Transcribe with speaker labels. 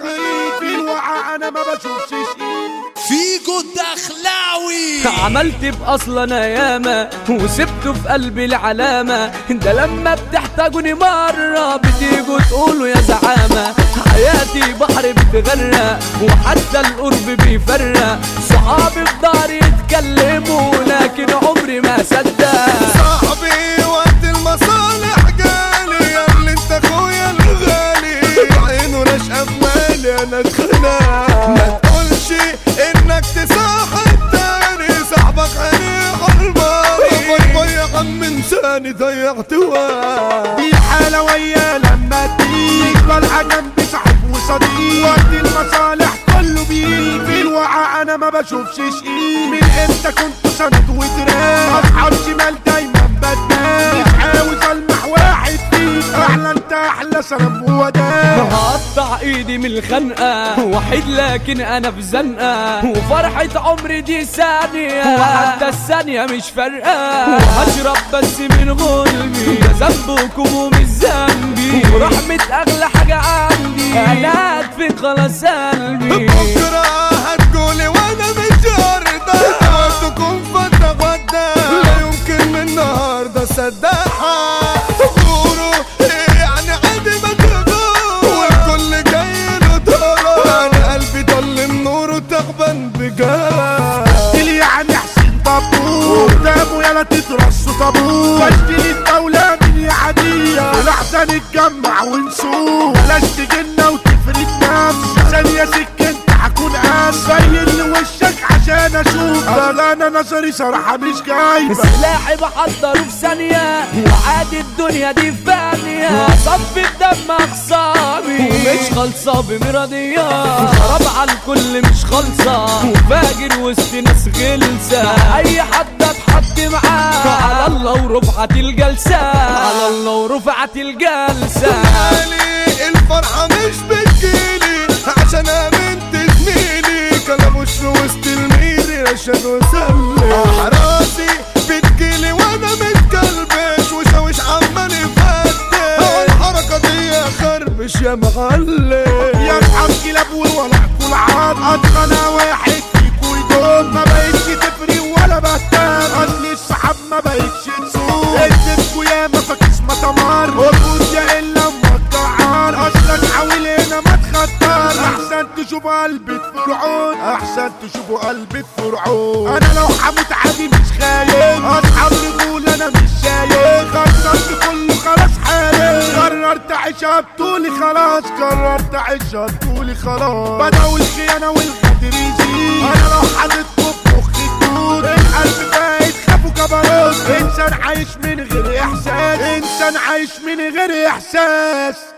Speaker 1: بعيد في الوعاء انا ما بشوفش شيء
Speaker 2: فيجو الدخلاوي
Speaker 3: عملت بأصل انا ياما وسبته في قلبي العلامة ده لما بتحتاجوني مرة بتيجوا تقولوا يا زعامة حياتي بحر بتغرق وحتى القرب بيفرق صحابي في ضهري يتكلموا لكن عمري ما صدق
Speaker 1: صاحبي وقت المصالح جالي يا اللي انت اخويا الغالي عينه رشقه في مالي انا اتخنق ما تقولش انك تصاحب تاني صاحبك عليه حرماني باي يا عم انساني ضيعت وقت دي حالة ويا لما تيجي طالعة جنبي صاحب وصديق وقت المصالح كله بيجي في الوعاء انا ما بشوفش شيء من امتى كنت سند وتراب اصحاب شمال دايما بدال مش عاوز المح واحد فيك احلى انت احلى سلام وداد
Speaker 3: هقطع ايدي من الخنقة وحيد لكن انا في زنقة وفرحة عمري دي ثانية وحتى الثانية مش فارقة وهشرب بس من غلبي ده ذنبكم ومش ذنبي ورحمة اغلى حاجة عندي انا هدفي خلاص قلبي
Speaker 1: بكرة هتقولي وانا مش هرضى تكون فترة غدا لا يمكن من النهاردة صدقها غورو يعني عادي ما تغور والكل جاي له دورة انا قلبي ضل نوره تعبان بجد اللي يعني حسين طابور قدامه يلا تترصوا طابور واشتري الدولة من يا عادية ولحظة نتجمع ونسوق بلاش تجينا وتفرد نفسك ثانية سكنت هكون قاسي بين وشك عشان اشوف ده انا نظري صراحة مش جايبة
Speaker 3: سلاحي بحضره في ثانية وعادي الدنيا دي فانية صف الدم أخصامي ومش خالصة بمرضية خراب على الكل مش خالصة وفاجر وسط ناس غلسة أي حد اتحط معاه على الله ورفعت الجلسة على الله ورفعت الجلسة
Speaker 1: حالي الفرحة مش بتجيلي عشان امنت زميلي كلامه في وسط الميري رشد وسلم راسي بتجيلي وانا متكلبش وشاوش عمال يفتش الحركة دي خربش يا معلم يا اصحاب كلاب ولا كل عظم اتخنى واحد فيكو يدوم ما بقتش تفري ولا بهتم اصل الصحاب ما بقتش تسوق اديتكوا يا ما فاكس ما تمر وجود يا الا ما تجعر اصلك حاول هنا ما تخطر احسن تشوفوا قلبة فرعون احسن تشوفوا قلبة فرعون انا لو حموت عادي مش خايف اصحاب رجول انا مش شايف خسرت كله خلاص حالي قررت اعيشها بطولي خلاص قررت اعيشها بطولي خلاص بدأوا الخيانة والغدر يزيد انا لو حاططكوا في مخي تدور القلب فايت خافوا كبروت انسان عايش من غير احساس انسان عايش من غير احساس